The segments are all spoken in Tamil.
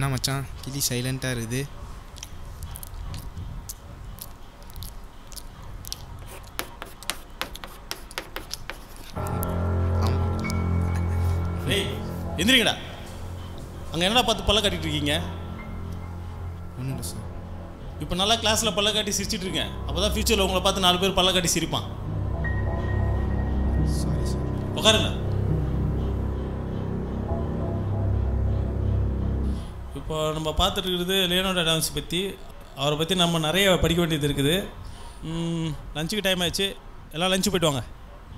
என்ன மச்சான் கிளி சைலண்ட்டாக இருக்குது ஆமாம் டேய் எந்திரிங்கடா அங்கே என்னடா பார்த்து பல்ல காட்டிட்டு இருக்கீங்க ஒன்றும் இல்லை சார் இப்போ நல்லா கிளாஸில் பல்ல காட்டி சிரிச்சிட்டு இருக்கேன் அப்போ தான் ஃபியூச்சரில் உங்களை பார்த்து நாலு பேர் பல்ல காட்டி சிரிப்பான் சாரி சார் உட்காருங்க இப்போ நம்ம பார்த்துட்டு இருக்கிறது லியோனோட டான்ஸ் பற்றி அவரை பற்றி நம்ம நிறைய படிக்க வேண்டியது இருக்குது லஞ்சுக்கு டைம் ஆயிடுச்சு எல்லாம் லஞ்சு போயிட்டு வாங்க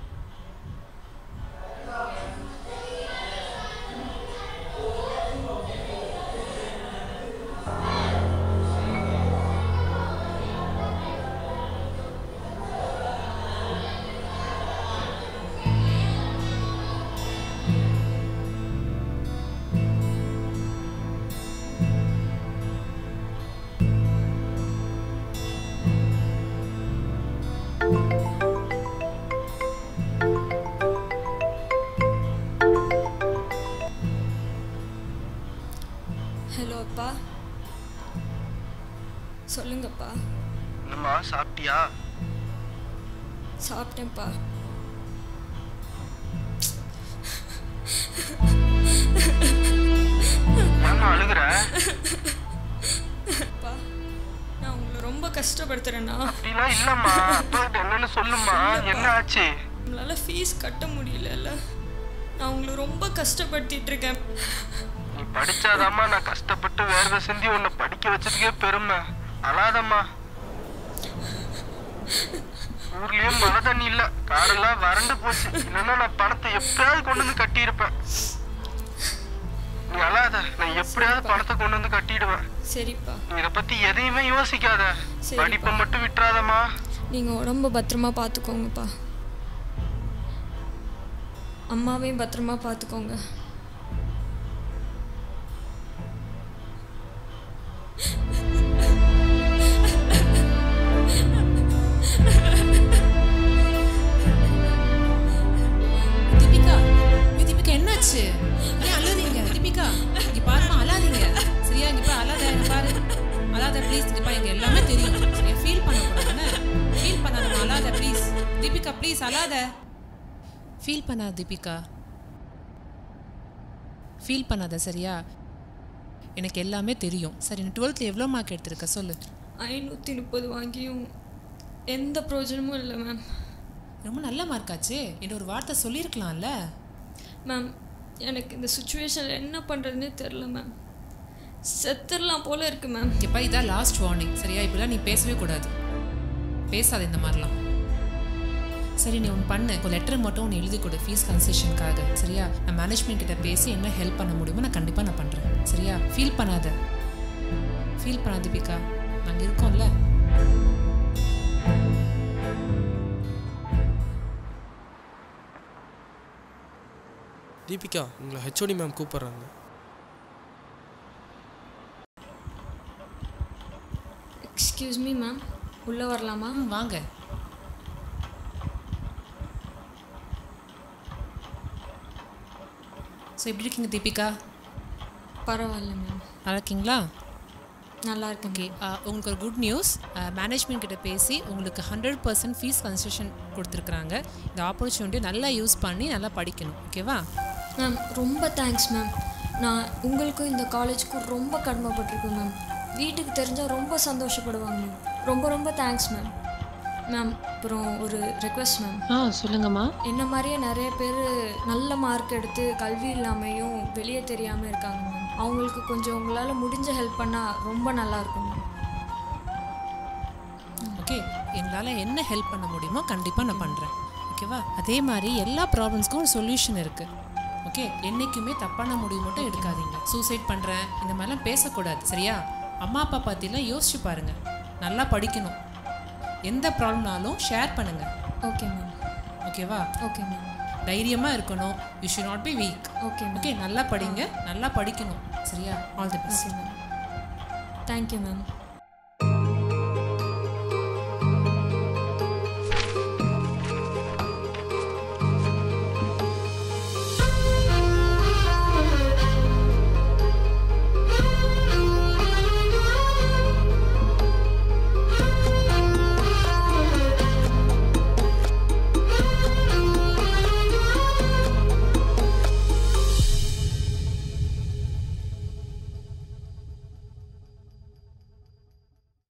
ஹலோ அப்பா சொல்லுங்கப்பா என்னம்மா சாப்பிட்டியா சாப்பிட்டேன்ப்பா ஏம்மா அழுகுற அப்பா நான் உங்களை ரொம்ப கஷ்டப்படுத்துறேன்னா அப்படிலாம் இல்லம்மா அப்பா கிட்ட என்னன்னு சொல்லுமா என்ன ஆச்சு நம்மளால ஃபீஸ் கட்ட முடியலல்ல நான் உங்களை ரொம்ப கஷ்டப்படுத்திட்டு இருக்கேன் நீ படிச்சாதாம்மா நான் கஷ்டப்பட்டு வேர்வை சிந்தி உன்னை படிக்க வச்சதுக்கே பெருமை அழாதம்மா ஊர்லயும் மழை தண்ணி இல்ல காடெல்லாம் வறண்டு போச்சு இல்லைன்னா நான் பணத்தை எப்படியாவது கொண்டு வந்து கட்டியிருப்பேன் நீ அழாத நான் எப்படியாவது பணத்தை கொண்டு வந்து கட்டிடுவேன் சரிப்பா நீ இதை பத்தி எதையுமே யோசிக்காத சரிப்பா. படிப்பை மட்டும் விட்டுறாதம்மா நீங்கள் உடம்ப பத்திரமா பார்த்துக்கோங்கப்பா அம்மாவையும் பத்திரமா பார்த்துக்கோங்க தீபிகா ஏய் தீபிகா என்னாச்சு ஏன் அழுறீங்க தீபிகா இங்க பாருமா அழாதீங்க சரியா இங்க பாரு அழாத இங்க பாரு அழாத ப்ளீஸ் இங்க பாரு இங்க எல்லாமே தெரியும் சரியா ஃபீல் பண்ணக்கூடாதுன்னு ஃபீல் பண்ணாதம்மா அழாத ப்ளீஸ் தீபிகா ப்ளீஸ் அழாத ஃபீல் பண்ணாத தீபிகா ஃபீல் பண்ணாத சரியா எனக்கு எல்லாமே தெரியும் சரி நீ டுவெல்த்தில் எவ்வளோ மார்க் எடுத்திருக்க சொல்லு ஐநூற்றி முப்பது வாங்கியும் எந்த பிரயோஜனமும் இல்லை மேம் ரொம்ப நல்ல மார்க் ஆச்சே என்ற ஒரு வார்த்தை சொல்லியிருக்கலாம்ல மேம் எனக்கு இந்த சுச்சுவேஷனில் என்ன பண்ணுறதுனே தெரில மேம் செத்துடலாம் போல இருக்கு மேம் இப்ப இதான் லாஸ்ட் வார்னிங் சரியா இப்படிலாம் நீ பேசவே கூடாது பேசாத இந்த மாதிரிலாம் சரி நீ ஒன்று பண்ணு ஒரு லெட்டர் மட்டும் ஒன்று எழுதி கொடு ஃபீஸ் கன்செஷனுக்காக சரியா நான் மேனேஜ்மெண்ட் கிட்ட பேசி என்ன ஹெல்ப் பண்ண முடியுமோ நான் கண்டிப்பாக நான் பண்ணுறேன் சரியா ஃபீல் பண்ணாத ஃபீல் பண்ணாத தீபிகா நாங்கள் இருக்கோம்ல தீபிகா உங்களை ஹெச்ஓடி மேம் கூப்பிட்றாங்க எக்ஸ்கியூஸ் மீ மேம் உள்ளே வரலாமா ம் வாங்க ஸோ எப்படி இருக்கீங்க தீபிகா பரவாயில்ல மேம் நல்லா இருக்கீங்களா நல்லா இருக்கேன் ஓகே உங்களுக்கு ஒரு குட் நியூஸ் மேனேஜ்மெண்ட் கிட்ட பேசி உங்களுக்கு ஹண்ட்ரட் பர்சன்ட் ஃபீஸ் கன்செஷன் கொடுத்துருக்குறாங்க இந்த ஆப்பர்ச்சுனிட்டி நல்லா யூஸ் பண்ணி நல்லா படிக்கணும் ஓகேவா மேம் ரொம்ப தேங்க்ஸ் மேம் நான் உங்களுக்கும் இந்த காலேஜுக்கும் ரொம்ப கடமைப்பட்டிருக்கேன் மேம் வீட்டுக்கு தெரிஞ்சால் ரொம்ப சந்தோஷப்படுவாங்க மேம் ரொம்ப ரொம்ப தேங்க்ஸ் மேம் மேம் அப்புறம் ஒரு ரெக்வெஸ்ட் மேம் ஆ சொல்லுங்கம்மா என்ன மாதிரியே நிறைய பேர் நல்ல மார்க் எடுத்து கல்வி இல்லாமையும் வெளியே தெரியாமல் இருக்காங்க மேம் அவங்களுக்கு கொஞ்சம் உங்களால் முடிஞ்ச ஹெல்ப் பண்ணால் ரொம்ப நல்லா இருக்கும் மேம் ஓகே எங்களால் என்ன ஹெல்ப் பண்ண முடியுமோ கண்டிப்பாக நான் பண்ணுறேன் ஓகேவா அதே மாதிரி எல்லா ப்ராப்ளம்ஸ்க்கும் ஒரு சொல்யூஷன் இருக்குது ஓகே என்றைக்குமே தப்பான முடிவு மட்டும் எடுக்காதீங்க சூசைட் பண்ணுறேன் இந்த மாதிரிலாம் பேசக்கூடாது சரியா அம்மா அப்பா பற்றிலாம் யோசிச்சு பாருங்க நல்லா படிக்கணும் எந்த ப்ராப்ளம்னாலும் ஷேர் பண்ணுங்கள் ஓகே மேம் ஓகேவா ஓகே மேம் தைரியமாக இருக்கணும் you should not be weak okay ma'am okay நல்லா படிங்க நல்லா படிக்கணும் சரியா all the best okay ma'am thank you ma'am